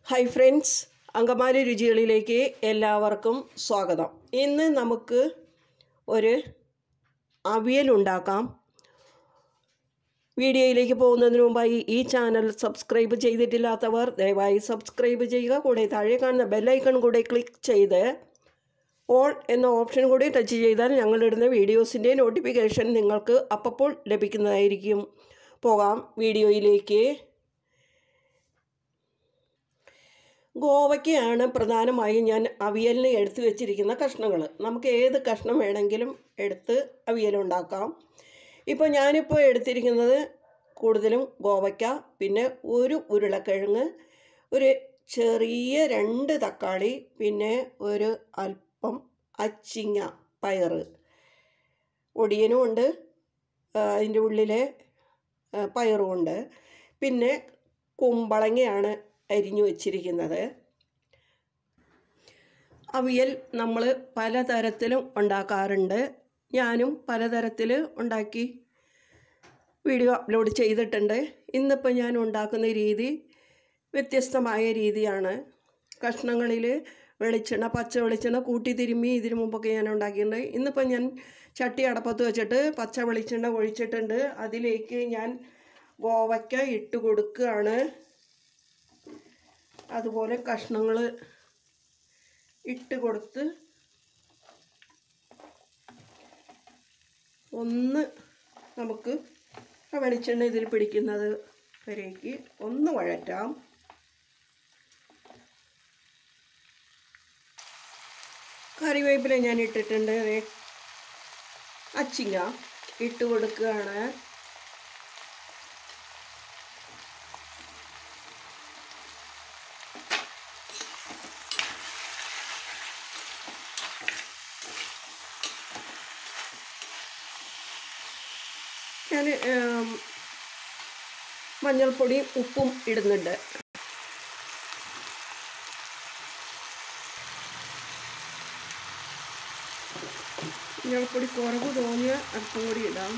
hi friends Angamaly രുചികളിലേക്ക് എല്ലാവർക്കും സ്വാഗതം ഇന്ന് നമുക്ക് ഒരു അവിയൽ ഉണ്ടാക്കാം വീഡിയോയിലേക്ക് പോകുന്നതിന് മുമ്പായി ഈ ചാനൽ സബ്സ്ക്രൈബ് ചെയ്തിട്ടില്ലാത്തവർ ദയവായി സബ്സ്ക്രൈബ് ചെയ്യുക കൂടെ താഴെ കാണുന്ന ബെല്ലൈക്കൺ കൂടെ ക്ലിക്ക് ചെയ്ത് ഓൾ എന്ന ഓപ്ഷൻ കൂടി ടച്ച് ചെയ്താൽ ഞങ്ങളിടുന്ന വീഡിയോസിൻ്റെ നോട്ടിഫിക്കേഷൻ നിങ്ങൾക്ക് അപ്പോൾ ലഭിക്കുന്നതായിരിക്കും പോകാം വീഡിയോയിലേക്ക് ഗോവയ്ക്കാണ് പ്രധാനമായും ഞാൻ അവിയലിന് എടുത്തു വെച്ചിരിക്കുന്ന കഷ്ണങ്ങൾ നമുക്ക് ഏത് കഷ്ണം വേണമെങ്കിലും എടുത്ത് അവിയലുണ്ടാക്കാം ഇപ്പോൾ ഞാനിപ്പോൾ എടുത്തിരിക്കുന്നത് കൂടുതലും ഗോവയ്ക്ക പിന്നെ ഒരു ഉരുളക്കിഴങ്ങ് ഒരു ചെറിയ രണ്ട് തക്കാളി പിന്നെ ഒരു അല്പം അച്ചിങ്ങ പയറ് ഒടിയനും ഉണ്ട് അതിൻ്റെ ഉള്ളിലെ പയറും ഉണ്ട് പിന്നെ കുമ്പളങ്ങയാണ് അരിഞ്ഞു വച്ചിരിക്കുന്നത് അവിയൽ നമ്മൾ പലതരത്തിലും ഉണ്ടാക്കാറുണ്ട് ഞാനും പലതരത്തിൽ ഉണ്ടാക്കി വീഡിയോ അപ്ലോഡ് ചെയ്തിട്ടുണ്ട് ഇന്നിപ്പോൾ ഞാൻ ഉണ്ടാക്കുന്ന രീതി വ്യത്യസ്തമായ രീതിയാണ് കഷ്ണങ്ങളിൽ വെളിച്ചെണ്ണ പച്ച വെളിച്ചെണ്ണ കൂട്ടി തിരുമ്മി ഇതിനു മുമ്പൊക്കെ ഞാൻ ഉണ്ടാക്കിയിട്ടുണ്ട് ഇന്നിപ്പോൾ ഞാൻ ചട്ടി അടപ്പത്ത് വെച്ചിട്ട് പച്ച വെളിച്ചെണ്ണ ഒഴിച്ചിട്ടുണ്ട് അതിലേക്ക് ഞാൻ ഗോവയ്ക്ക ഇട്ട് കൊടുക്കുകയാണ് അതുപോലെ കഷ്ണങ്ങൾ ഇട്ട് കൊടുത്ത് ഒന്ന് നമുക്ക് ആ വെളിച്ചെണ്ണ ഇതിൽ പിടിക്കുന്നത് വരേക്ക് ഒന്ന് വഴറ്റാം കറിവേപ്പില ഞാൻ ഇട്ടിട്ടുണ്ട് അതെ അച്ചിങ്ങ ഇട്ട് കൊടുക്കുകയാണ് ഞാൻ മഞ്ഞൾപ്പൊടിയും ഉപ്പും ഇടുന്നുണ്ട് മഞ്ഞൾപ്പൊടി കുറവ് തോന്നിയ അല്പം കൂടി ഇടാം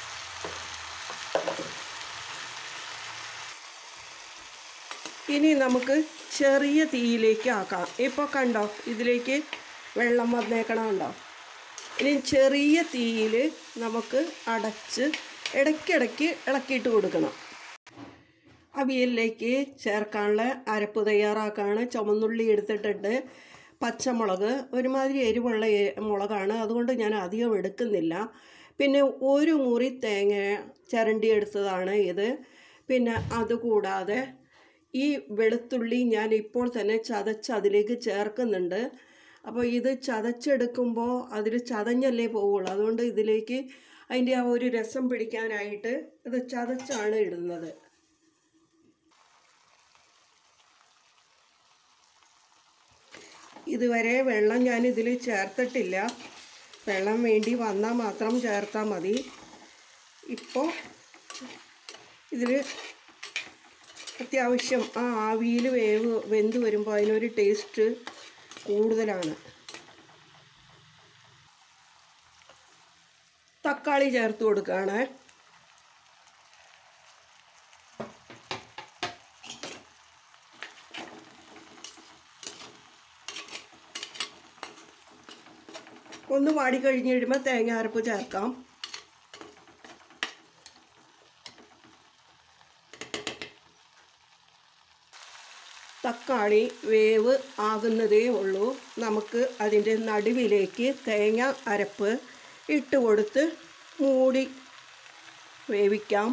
ഇനി നമുക്ക് ചെറിയ തീയിലേക്ക് ആക്കാം ഇപ്പോൾ കണ്ടോ ഇതിലേക്ക് വെള്ളം വന്നേക്കണമുണ്ടോ ഇനി ചെറിയ തീയിൽ നമുക്ക് അടച്ച് ഇടയ്ക്കിടയ്ക്ക് ഇളക്കിയിട്ട് കൊടുക്കണം അവിയലിലേക്ക് ചേർക്കാനുള്ള അരപ്പ് തയ്യാറാക്കാണ് ചുമന്നുള്ളി എടുത്തിട്ടുണ്ട് പച്ചമുളക് ഒരുമാതിരി എരിവുള്ള മുളകാണ് അതുകൊണ്ട് ഞാൻ അധികം എടുക്കുന്നില്ല പിന്നെ ഒരു മുറി തേങ്ങ ചിരണ്ടി എടുത്തതാണ് ഇത് പിന്നെ അതുകൂടാതെ ഈ വെളുത്തുള്ളി ഞാൻ ഇപ്പോൾ തന്നെ ചതച്ച് അതിലേക്ക് ചേർക്കുന്നുണ്ട് അപ്പോൾ ഇത് ചതച്ചെടുക്കുമ്പോൾ അതിൽ ചതഞ്ഞല്ലേ പോവുള്ളൂ അതുകൊണ്ട് ഇതിലേക്ക് അതിൻ്റെ ആ ഒരു രസം പിടിക്കാനായിട്ട് ഇത് ചതച്ചാണ് ഇടുന്നത് ഇതുവരെ വെള്ളം ഞാൻ ഇതിൽ ചേർത്തിട്ടില്ല വെള്ളം വേണ്ടി വന്നാൽ മാത്രം ചേർത്താൽ മതി ഇപ്പോൾ ഇതിൽ അത്യാവശ്യം ആ ആവിയിൽ വേവ് വെന്ത് വരുമ്പോൾ അതിനൊരു ടേസ്റ്റ് കൂടുതലാണ് തക്കാളി ചേർത്ത് കൊടുക്കുകയാണ് ഒന്ന് വാടി കഴിഞ്ഞ് കഴിയുമ്പോൾ തേങ്ങ അരപ്പ് ചേർക്കാം തക്കാളി വേവ് ആകുന്നതേ ഉള്ളൂ നമുക്ക് അതിൻ്റെ നടുവിലേക്ക് തേങ്ങ അരപ്പ് ഇട്ട് കൊടുത്ത് മൂടി വേവിക്കാം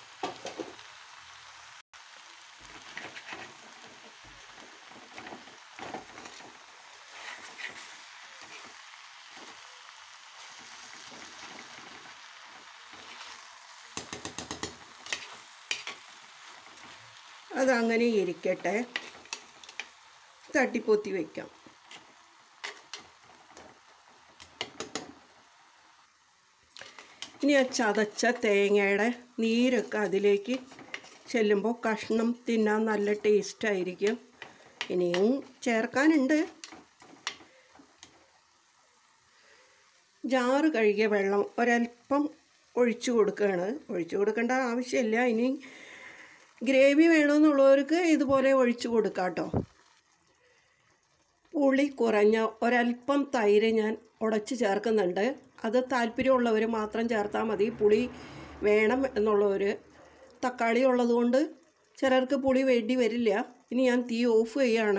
അതങ്ങനെ ഇരിക്കട്ടെ തട്ടിപ്പൊത്തി വയ്ക്കാം ഇനി ആ ചതച്ച തേങ്ങയുടെ നീരൊക്കെ അതിലേക്ക് ചെല്ലുമ്പോൾ കഷ്ണം തിന്നാൻ നല്ല ടേസ്റ്റ് ആയിരിക്കും ഇനിയും ചേർക്കാനുണ്ട് ജാറ് കഴുകിയ വെള്ളം ഒരല്പം ഒഴിച്ചു കൊടുക്കുകയാണ് ഒഴിച്ചു കൊടുക്കേണ്ട ആവശ്യമില്ല ഇനി ഗ്രേവി വേണമെന്നുള്ളവർക്ക് ഇതുപോലെ ഒഴിച്ചു കൊടുക്കാം കേട്ടോ പുളി കുറഞ്ഞ ഒരല്പം തൈര് ഞാൻ ഉടച്ച് ചേർക്കുന്നുണ്ട് അത് താല്പര്യമുള്ളവർ മാത്രം ചേർത്താൽ മതി പുളി വേണം എന്നുള്ളവർ തക്കാളി ഉള്ളതുകൊണ്ട് ചിലർക്ക് പുളി വേണ്ടി വരില്ല ഇനി ഞാൻ തീ ഓഫ് ചെയ്യാണ്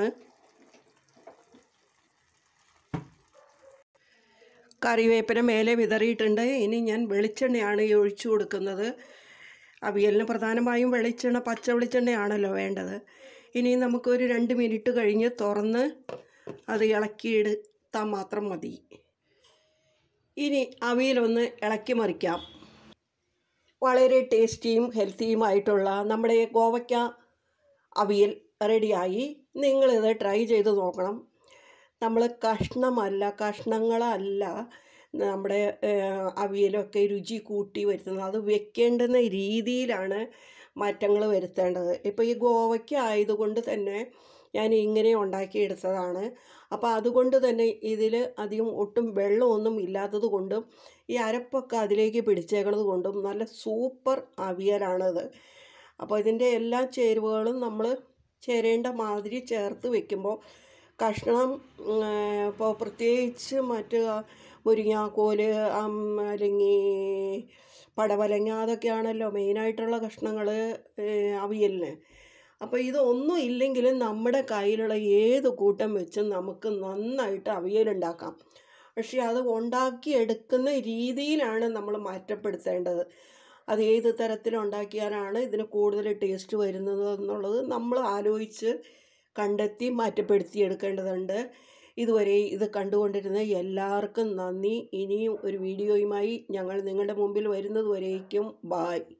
കറിവേപ്പില മേലെ വിതറിയിട്ടുണ്ട് ഇനി ഞാൻ വെളിച്ചെണ്ണയാണ് ഈ ഒഴിച്ചു കൊടുക്കുന്നത് അവിയലിന് പ്രധാനമായും വെളിച്ചെണ്ണ പച്ച വെളിച്ചെണ്ണയാണല്ലോ വേണ്ടത് ഇനി നമുക്കൊരു രണ്ട് മിനിറ്റ് കഴിഞ്ഞ് തുറന്ന് അത് ഇളക്കിയെടുത്താൽ മാത്രം മതി ഇനി അവിയലൊന്ന് ഇളക്കി മറിക്കാം വളരെ ടേസ്റ്റിയും ഹെൽത്തിയുമായിട്ടുള്ള നമ്മുടെ ഗോവയ്ക്ക അവിയൽ റെഡിയായി നിങ്ങളിത് ട്രൈ ചെയ്ത് നോക്കണം നമ്മൾ കഷ്ണമല്ല കഷ്ണങ്ങളല്ല നമ്മുടെ ഏഹ്, അവിയലൊക്കെ രുചി കൂട്ടി വരുത്തുന്നത് അത് വെക്കേണ്ടുന്ന രീതിയിലാണ് മാറ്റങ്ങൾ വരുത്തേണ്ടത് ഇപ്പോൾ ഈ ഗോവയ്ക്ക ആയതുകൊണ്ട് തന്നെ ഞാൻ ഇങ്ങനെ ഉണ്ടാക്കിയെടുത്തതാണ് അപ്പോൾ അതുകൊണ്ട് തന്നെ ഇതിൽ അധികം ഒട്ടും വെള്ളമൊന്നും ഇല്ലാത്തത് കൊണ്ടും ഈ അരപ്പൊക്കെ അതിലേക്ക് പിടിച്ചേക്കുന്നത് കൊണ്ടും നല്ല സൂപ്പർ അവിയലാണിത് അപ്പോൾ ഇതിൻ്റെ എല്ലാ ചേരുവകളും നമ്മൾ ചേരേണ്ട മാതിരി ചേർത്ത് വെക്കുമ്പോൾ കഷ്ണം ഇപ്പോൾ പ്രത്യേകിച്ച് മറ്റ് മുരിങ്ങാക്കോല് അം, അല്ലെങ്കിൽ പടവലങ്ങ അതൊക്കെയാണല്ലോ മെയിനായിട്ടുള്ള കഷ്ണങ്ങൾ അവിയലിന് അപ്പോൾ ഇതൊന്നും ഇല്ലെങ്കിലും നമ്മുടെ കയ്യിലുള്ള ഏത് കൂട്ടം വെച്ചും നമുക്ക് നന്നായിട്ട് അവിയലുണ്ടാക്കാം പക്ഷേ അത് ഉണ്ടാക്കിയെടുക്കുന്ന രീതിയിലാണ് നമ്മൾ മാറ്റപ്പെടുത്തേണ്ടത് അത് ഏത് തരത്തിൽ ഉണ്ടാക്കിയാലാണ് ഇതിന് കൂടുതൽ ടേസ്റ്റ് വരുന്നത് എന്നുള്ളത് നമ്മൾ ആലോചിച്ച് കണ്ടെത്തി മാറ്റപ്പെടുത്തി എടുക്കേണ്ടതുണ്ട് ഇതുവരെ ഇത് കണ്ടുകൊണ്ടിരുന്ന എല്ലാവർക്കും നന്ദി ഇനിയും ഒരു വീഡിയോയുമായി ഞങ്ങൾ നിങ്ങളുടെ മുമ്പിൽ വരുന്നത് വരേക്കും ബായ്